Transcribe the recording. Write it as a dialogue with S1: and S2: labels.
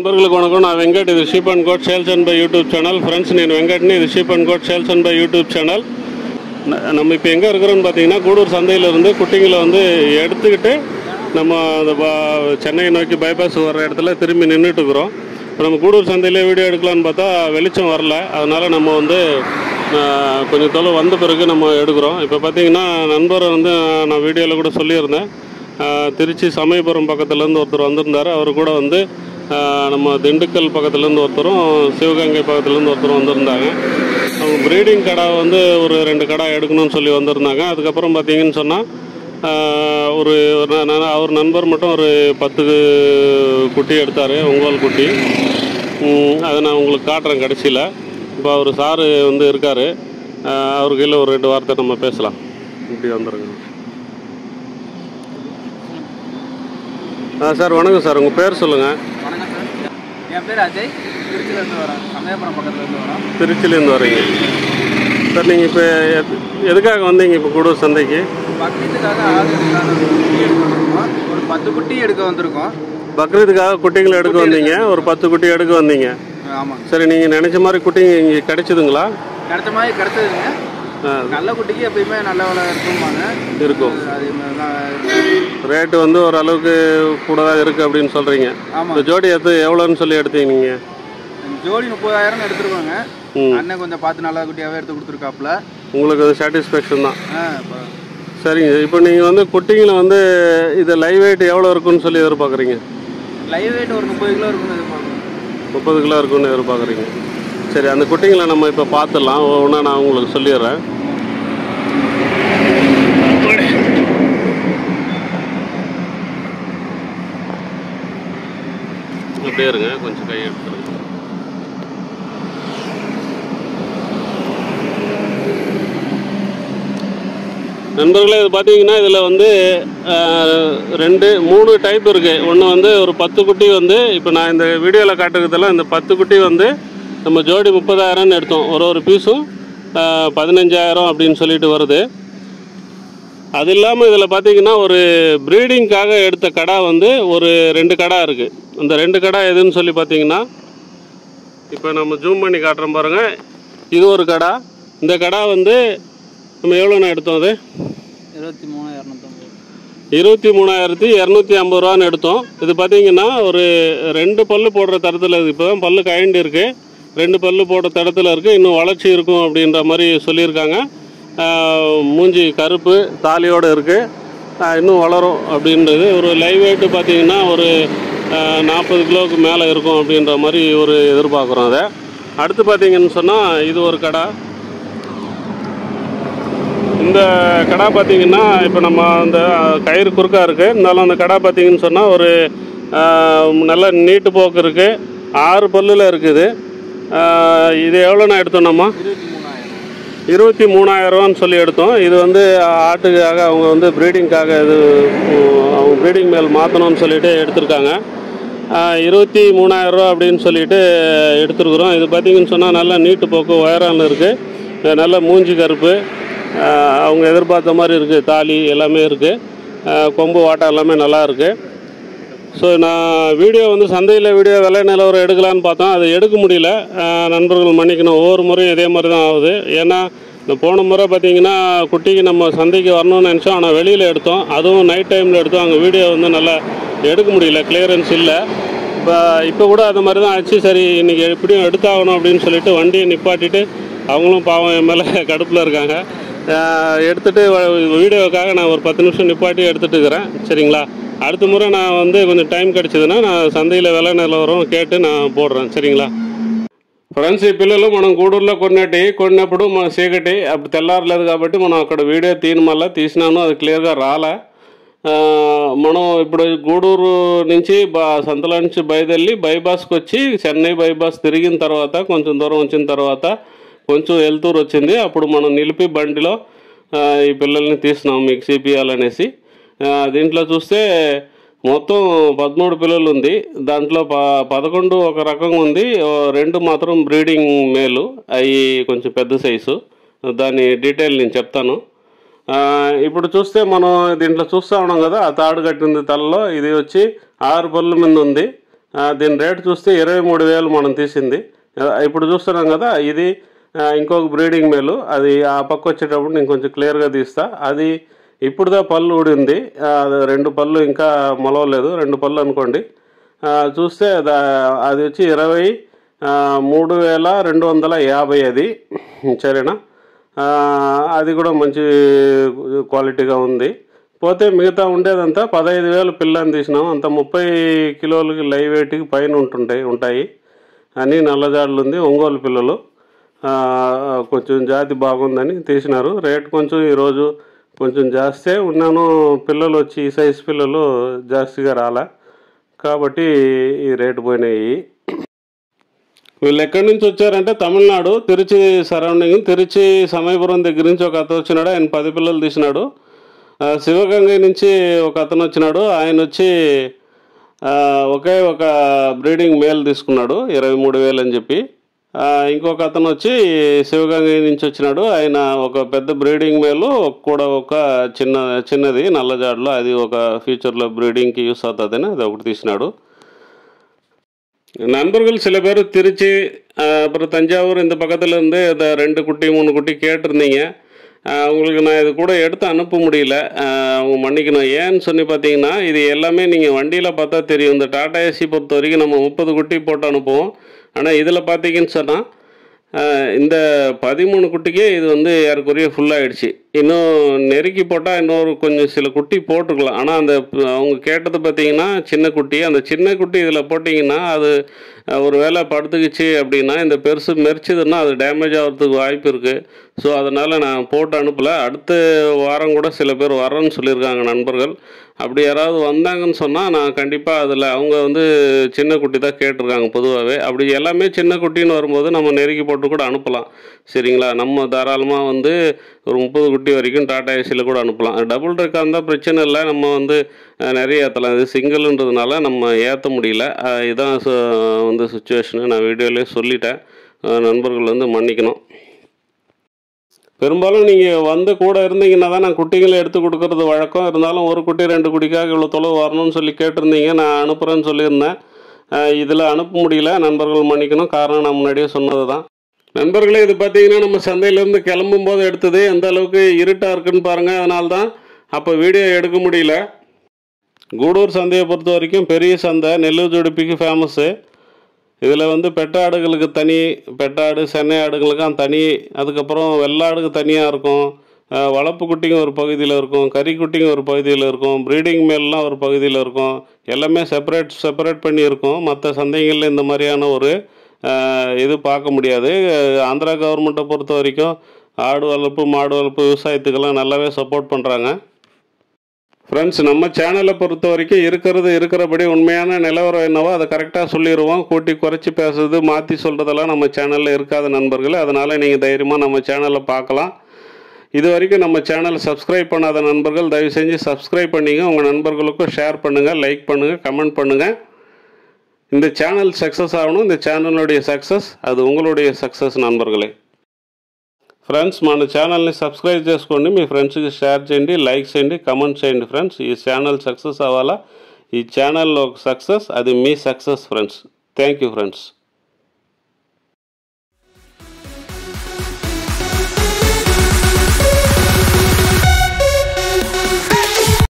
S1: నண்பர்களுக்கு வணக்கம் நான் வெங்கட் இது sheep and goat sales and buy YouTube channel friends నేను வெங்கட்னி இது sheep and goat sales and buy YouTube channel ந- நம்ம இப்போ எங்கே இருக்கிறோன்னு பார்த்தீங்கன்னா கூடூர் சந்தையிலேருந்து குட்டிங்களை வந்து எடுத்துக்கிட்டு நம்ம அந்த ப- சென்னை நோக்கி பைபாஸ் வர்ற இடத்துல திரும்பி நின்றுட்டு இருக்கிறோம் இப்போ நம்ம கூடூர் சந்தையிலே வீடியோ எடுக்கலான்னு பார்த்தா வெளிச்சம் வரல அதனால் நம்ம வந்து ஆஹ், கொஞ்சம் தொலை வந்த பிறகு நம்ம எடுக்கிறோம் இப்போ பார்த்தீங்கன்னா நண்பரை வந்து நான் வீடியோவில் கூட சொல்லியிருந்தேன் ஆஹ், திருச்சி சமயபுரம் பக்கத்துலேருந்து ஒருத்தர் வந்திருந்தார் அவர் கூட வந்து ஆஹ், நம்ம திண்டுக்கல் பக்கத்துலேருந்து ஒருத்தரும் சிவகங்கை பக்கத்துலேருந்து ஒருத்தரும் வந்திருந்தாங்க அவங்க ப்ரீடிங் கடை வந்து ஒரு ரெண்டு கடை எடுக்கணும்னு சொல்லி வந்திருந்தாங்க அதுக்கப்புறம் பார்த்தீங்கன்னு சொன்னால் ஒரு ஒரு ந- ந- அவர் நண்பர் மட்டும் ஒரு பத்து குட்டி எடுத்தார் ஒங்கோல் குட்டி ம், அதை நான் உங்களுக்கு காட்டுறேன் கடைசியில் இப்போ அவர் சாரு வந்து இருக்கார் அவர் கீழே ஒரு ரெண்டு வார்த்தை நம்ம பேசலாம் இப்படி வந்துருங்க ஆ சார் வணக்கம் சார் உங்கள் பேர் சொல்லுங்கள்
S2: வணக்கம் சார் என் பேர் அஜய் திருச்சியிலேருந்து வரேன் சமயபுரம் பக்கத்துலேருந்து வரோம்
S1: திருச்சிலேருந்து வரீங்க சார் நீங்கள் இப்போ எதுக்காக வந்தீங்க இப்போ கூடூர் சந்தைக்கு
S2: பக்ரீத்துக்காக ஆதரவுக்கான ஒரு குட்டி எடுக்க வந்திருக்கோம் ஒரு பத்து குட்டி எடுக்க வந்திருக்கோம்
S1: பக்ரீத்துக்காக குட்டிங்களை எடுக்க வந்தீங்க ஒரு பத்து குட்டி எடுக்க வந்தீங்க
S2: ஆமாங்க
S1: சரி நீங்கள் நினச்ச மாதிரி குட்டிங்க இங்கே கிடைச்சதுங்களா
S2: கிடைச்ச மாதிரி கிடைச்சதுங்க
S1: ஆ,
S2: நல்ல குட்டிக்கு எப்பயுமே நல்ல விலை இருக்கும்பாங்க
S1: இருக்கும்
S2: அதே மாதிரி தான்
S1: ரேட்டு வந்து ஓரளவுக்கு கூட தான் இருக்குது அப்படின்னு சொல்கிறீங்க
S2: ஆமாம்
S1: இந்த ஜோடி எடுத்து எவ்வளோன்னு சொல்லி எடுத்தீங்க நீங்கள்
S2: ஜோடி முப்பதாயிரம் எடுத்துருவாங்க
S1: ம்
S2: அண்ணன் கொஞ்சம் பார்த்து நல்ல குட்டியாகவே எடுத்து கொடுத்துருக்காப்புல
S1: உங்களுக்கு அது சாட்டிஸ்ஃபேக்ஷன் தான்
S2: ஆ இப்போ
S1: சரிங்க இப்போ நீங்கள் வந்து குட்டிங்களை வந்து இது லைவ் வெயிட் எவ்வளோ இருக்குன்னு சொல்லி எதிர்பார்க்குறீங்க
S2: லைவ் வெயிட் ஒரு முப்பது கிலோ இருக்குன்னு எதிர்பார்க்குறோம்
S1: முப்பது கிலோ இருக்குன்னு எதிர்பார்க்குறீங்க சரி அந்த குட்டிங்களை நம்ம இப்போ பார்த்துடலாம் ஒவ்வொன்றா நான் உங்களுக்கு சொல்லிடுறேன் அப்படியே இருங்க கொஞ்சம் கை எடுத்துருங்க நண்பர்களே இது பார்த்தீங்கன்னா இதில் வந்து அஹ், ரெண்டு மூணு டைப் இருக்குது ஒன்று வந்து ஒரு பத்து குட்டி வந்து இப்போ நான் இந்த வீடியோவில் காட்டுறதெல்லாம் இந்த பத்து குட்டி வந்து நம்ம ஜோடி முப்பதாயிரம்னு எடுத்தோம் ஒரு ஒரு பீஸும் பதினஞ்சாயிரம் அப்படின்னு சொல்லிட்டு வருது அது இல்லாமல் இதில் பார்த்தீங்கன்னா ஒரு ப்ரீடிங்காக எடுத்த கடா வந்து ஒரு ரெண்டு கடா இருக்குது அந்த ரெண்டு கடா எதுன்னு சொல்லி பார்த்தீங்கன்னா இப்போ நம்ம ஜூம் பண்ணி காட்டுறோம் பாருங்கள் இது ஒரு கடா இந்த கடா வந்து நம்ம எவ்வளோண்ணா எடுத்தோம் அது
S2: இருபத்தி மூணு இரநூத்தம்பது
S1: இருபத்தி மூணாயிரத்தி இரநூத்தி ஐம்பது ரூபான்னு எடுத்தோம் இது பார்த்தீங்கன்னா ஒரு ரெண்டு பல்லு போடுற தரத்தில் இருக்குது இப்போ தான் பல்லு கயண்டு இருக்குது ரெண்டு பல்லு போடுற தடத்தில் இருக்குது இன்னும் வளர்ச்சி இருக்கும் அப்படின்ற மாதிரி சொல்லியிருக்காங்க ஆஹ் மூஞ்சி கருப்பு தாலியோடு இருக்குது இன்னும் வளரும் அப்படின்றது ஒரு லைவ் வெயிட்டு பார்த்தீங்கன்னா ஒரு நாற்பது கிலோவுக்கு மேலே இருக்கும் அப்படின்ற மாதிரி ஒரு எதிர்பார்க்குறோம் அதை அடுத்து பார்த்தீங்கன்னு சொன்னால் இது ஒரு கடை இந்த கடா பார்த்தீங்கன்னா இப்போ நம்ம அந்த கயிறு குறுக்கா இருக்குது இருந்தாலும் அந்த கடா பார்த்தீங்கன்னு சொன்னால் ஒரு ஆஹ், நல்ல நீட்டு போக்கு இருக்குது ஆறு பல்லில் இருக்குது ஆஹ், இது எவ்வளோண்ணா எடுத்தோம் நம்ம
S2: இருபத்தி மூணாயிரம்
S1: இருபத்தி மூணாயிரரூவான்னு சொல்லி எடுத்தோம் இது வந்து ஆட்டுக்காக அவங்க வந்து ப்ரீடிங்காக இது உம், அவங்க ப்ரீடிங் மேல் மாற்றணும்னு சொல்லிட்டு எடுத்திருக்காங்க ஆஹ், இருபத்தி மூணாயிரரூவா அப்படின்னு சொல்லிட்டு எடுத்துருக்குறோம் இது பார்த்தீங்கன்னு சொன்னால் நல்லா நீட்டு போக்கு உயரம் இருக்குது நல்ல மூஞ்சி கருப்பு ஆஹ், அவங்க எதிர்பார்த்த மாதிரி இருக்குது தாலி எல்லாமே இருக்குது கொம்பு வாட்டை எல்லாமே நல்லா இருக்குது ஸோ நான் வீடியோ வந்து சந்தையில் வீடியோ விலை நிலவரம் எடுக்கலான்னு பார்த்தோம் அது எடுக்க முடியல அஹ் நண்பர்கள் மன்னிக்கணும் ஒவ்வொரு முறையும் இதே மாதிரி தான் ஆகுது ஏன்னா இந்த போன முறை பார்த்தீங்கன்னா குட்டிக்கு நம்ம சந்தைக்கு வரணும்னு நினச்சோம் ஆனால் வெளியில் எடுத்தோம் அதுவும் நைட் டைமில் எடுத்தோம் அங்கே வீடியோ வந்து நல்லா எடுக்க முடியல கிளியரன்ஸ் இல்லை இப்போ இப்போ கூட அது மாதிரி தான் ஆச்சு சரி இன்றைக்கி எப்படியும் எடுத்தாகணும் அப்படின்னு சொல்லிட்டு வண்டியை நிப்பாட்டிட்டு அவங்களும் பாவம் என் மேலே கடுப்பில் இருக்காங்க அஹ் எடுத்துட்டு வ- வீடியோவுக்காக நான் ஒரு பத்து நிமிஷம் நிப்பாட்டி எடுத்துட்டு இருக்கிறேன் சரிங்களா அடுத்த முறை நான் வந்து கொஞ்சம் டைம் கிடச்சிதுன்னா நான் సந்தையில் విల నిలవరం కేட்டு நான் పోடுறேன் சரிங்களா ఫ్రెండ్స్ ఈ పిల్లలు మనం గూడూరులో కొన్నటి కొన్నప్పుడు మన చీకటి అప్పుడు తెల్లారలేదు కాబట్టి మనం అక్కడ వీడియో తీయడం వల్ల తీసినాను అది క్లియర్గా రాలే ఆ, మనం ఇప్పుడు గూడూరు నుంచి బా సంతలో నుంచి బయలుదేరి బైపాస్కి వచ్చి చెన్నై బైపాస్ తిరిగిన తర్వాత కొంచెం దూరం వచ్చిన తర్వాత కొంచెం వెళ్తూరు వచ్చింది అప్పుడు మనం నిలిపి బండిలో ఆ, ఈ పిల్లల్ని తీసినాం మీకు చూపించాలనేసి ఆ, దీంట్లో చూస్తే మొత్తం పదమూడు పిల్లలు ఉంది దాంట్లో ప పదకొండు ఒక రకంగా ఉంది ఓ రెండు మాత్రం బ్రీడింగ్ మేలు అవి కొంచెం పెద్ద సైజు దాని డీటెయిల్ నేను చెప్తాను ఆ, ఇప్పుడు చూస్తే మనం దీంట్లో చూస్తూ ఉన్నాం కదా ఆ తాడు కట్టింది తలలో ఇది వచ్చి ఆరు పళ్ళ మీద ఉంది ఆ, దీని రేట్ చూస్తే ఇరవై మూడు వేలు మనం తీసింది ఆ, ఇప్పుడు చూస్తున్నాం కదా ఇది ఆ, ఇంకొక బ్రీడింగ్ మేలు అది ఆ పక్క వచ్చేటప్పుడు నేను కొంచెం క్లియర్గా తీస్తా అది ఇప్పుడుదా పళ్ళు ఊడింది ఆ, అది రెండు పళ్ళు ఇంకా మొలవలేదు రెండు పళ్ళు అనుకోండి ఆ, చూస్తే దా అది వచ్చి ఇరవై ఆ, మూడు వేల రెండు వందల యాభై అది సరేనా ఆ, అది కూడా మంచి క్వాలిటీగా ఉంది పోతే మిగతా ఉండేదంతా పదహైదు వేలు పిల్లని తీసినాం అంత ముప్పై కిలోలకి లైవ్ వెయిట్కి పైన ఉంటుంటాయి ఉంటాయి అని నల్లజాడులు ఉంది ఒంగోలు పిల్లలు ఆ, కొంచెం జాతి బాగుందని తీసినారు రేట్ కొంచెం ఈరోజు కొంచెం జాస్తే ఉన్నాను పిల్లలు వచ్చి ఈ సైజ్ పిల్లలు జాస్తిగా రాలే కాబట్టి ఈ రేటు పోయినాయి వీళ్ళు ఎక్కడి నుంచి వచ్చారంటే తమిళనాడు తిరుచి సరౌండింగ్ తిరుచి సమయపురం దగ్గర నుంచి ఒక అతను వచ్చినాడు ఆయన పది పిల్లలు తీసినాడు ఆ, శివగంగ నుంచి ఒక అతను వచ్చినాడు ఆయన వచ్చి ఆ, ఒకే ఒక బ్రీడింగ్ మేల్ తీసుకున్నాడు ఇరవై మూడు వేలు అని చెప్పి ఆ, ఇంకొక అతను వచ్చి శివగంగ నుంచి వచ్చినాడు ఆయన ఒక పెద్ద బ్రీడింగ్ మేలు కూడా ఒక చిన్న చిన్నది నల్లజాడులో అది ఒక ఫ్యూచర్లో బ్రీడింగ్కి యూస్ అవుతుందని అది ఒకటి తీసినాడు நண்பர்கள் சில பேர் திருச்சி அஹ், அப்புறம் தஞ்சாவூர் இந்த பக்கத்தில் இருந்து இந்த ரெண்டு குட்டி மூணு குட்டி கேட்டிருந்தீங்க அஹ், உங்களுக்கு நான் இது கூட எடுத்து அனுப்ப முடியல அஹ், அவங்க மன்னிக்கணும் ஏன்னு சொல்லி பார்த்தீங்கன்னா இது எல்லாமே நீங்கள் வண்டியில் பார்த்தா தெரியும் இந்த டாடா ஏசி பொறுத்த வரைக்கும் நம்ம முப்பது குட்டி போட்டு அனுப்புவோம் ஆனால் இதில் பார்த்தீங்கன்னு சொன்னால் இந்த பதிமூணு குட்டிக்கே இது வந்து ஏறக்குறைய ஃபுல்லாகிடுச்சு இன்னும் நெருக்கி போட்டால் இன்னொரு கொஞ்சம் சில குட்டி போட்டுக்கலாம் ஆனால் அந்த ப- அவங்க கேட்டது பார்த்தீங்கன்னா சின்ன குட்டி அந்த சின்ன குட்டி இதில் போட்டிங்கன்னா அது அஹ், ஒரு வேளை படுத்துக்குச்சு அப்படின்னா இந்த பெருசு மெரிச்சதுன்னா அது டேமேஜ் ஆகிறதுக்கு வாய்ப்பு இருக்குது ஸோ அதனால் நான் போட்டு அனுப்பலை அடுத்த வாரம் கூட சில பேர் வரேன்னு சொல்லியிருக்காங்க நண்பர்கள் அப்படி யாராவது வந்தாங்கன்னு சொன்னால் நான் கண்டிப்பாக அதில் அவங்க வந்து சின்ன குட்டி தான் கேட்டிருக்காங்க பொதுவாகவே அப்படி எல்லாமே சின்ன குட்டின்னு வரும்போது நம்ம நெருக்கி போட்டு கூட அனுப்பலாம் சரிங்களா நம்ம தாராளமாக வந்து ஒரு முப்பது குட்டி வரைக்கும் டாடா ஏசியில் கூட அனுப்பலாம் டபுள் ட்ரக்காக இருந்தால் பிரச்சனை இல்லை நம்ம வந்து அஹ், நிறைய ஏற்றலாம் இது சிங்கிள்ன்றதுனால நம்ம ஏற்ற முடியல அஹ், இதான் சு- வந்து சுச்சுவேஷனு நான் வீடியோலேயே சொல்லிட்டேன் அஹ், நண்பர்கள் வந்து மன்னிக்கணும் பெரும்பாலும் நீங்கள் வந்து கூட இருந்தீங்கன்னா தான் நான் குட்டிகளை எடுத்து கொடுக்கறது வழக்கம் இருந்தாலும் ஒரு குட்டி ரெண்டு குட்டிக்காக இவ்வளோ தொலைவு வரணும்னு சொல்லி கேட்டிருந்தீங்க நான் அனுப்புகிறேன்னு சொல்லியிருந்தேன் இதில் அனுப்ப முடியல நண்பர்கள் மன்னிக்கணும் காரணம் நான் முன்னாடியே சொன்னது தான் நண்பர்களே இது பார்த்தீங்கன்னா நம்ம சந்தையிலேருந்து கிளம்பும் போது எடுத்தது எந்த அளவுக்கு இருட்டாக இருக்குன்னு பாருங்கள் அதனால தான் அப்போ வீடியோ எடுக்க முடியல கூடூர் சந்தையை பொறுத்த வரைக்கும் பெரிய சந்தை நெல்லூர் ஜுடிப்பிக்கு ஃபேமஸ்ஸு இதில் வந்து பெட்டாடுகளுக்கு தனி பெட்டாடு சென்னை ஆடுகளுக்கும் தனி அதுக்கப்புறம் வெள்ளாடுக்கு தனியாக இருக்கும் அஹ், வளர்ப்பு குட்டிங்க ஒரு பகுதியில் இருக்கும் கறி குட்டிங்க ஒரு பகுதியில் இருக்கும் ப்ரீடிங் மேல்லாம் ஒரு பகுதியில் இருக்கும் எல்லாமே செப்பரேட் செப்பரேட் பண்ணி இருக்கும் மற்ற சந்தைகளில் இந்த மாதிரியான ஒரு அஹ், இது பார்க்க முடியாது அஹ், ஆந்திரா கவர்மெண்ட்டை பொறுத்த வரைக்கும் ஆடு வளர்ப்பு மாடு வளர்ப்பு விவசாயத்துக்கெல்லாம் நல்லாவே சப்போர்ட் பண்ணுறாங்க ஃப்ரெண்ட்ஸ் நம்ம சேனலை பொறுத்த வரைக்கும் இருக்கிறது இருக்கிறபடி உண்மையான நிலவரம் என்னவோ அதை கரெக்டாக சொல்லிடுவோம் கூட்டி குறைச்சி பேசுறது மாற்றி சொல்கிறதெல்லாம் நம்ம சேனலில் இருக்காத நண்பர்களே அதனால் நீங்கள் தைரியமாக நம்ம சேனலை பார்க்கலாம் இது வரைக்கும் நம்ம சேனலை சப்ஸ்கிரைப் பண்ணாத நண்பர்கள் தயவு செஞ்சு சப்ஸ்கிரைப் பண்ணிங்க உங்கள் நண்பர்களுக்கும் ஷேர் பண்ணுங்கள் லைக் பண்ணுங்கள் கமெண்ட் பண்ணுங்கள் இந்த சேனல் சக்ஸஸ் ஆகணும் இந்த சேனலுடைய సక్సెస్ అది உங்களுடைய సక్సెస్ నண்బర్గలే ఫ్రెండ్స్ మన ఛానల్ని సబ్స్క్రైబ్ చేసుకోండి మీ ఫ్రెండ్స్కి షేర్ చేయండి లైక్ చేయండి కమెంట్ చేయండి ఫ్రెండ్స్ ఈ ఛానల్ సక్సెస్ అవ్వాలా ఈ ఛానల్లో సక్సెస్ అది మీ success friends thank you friends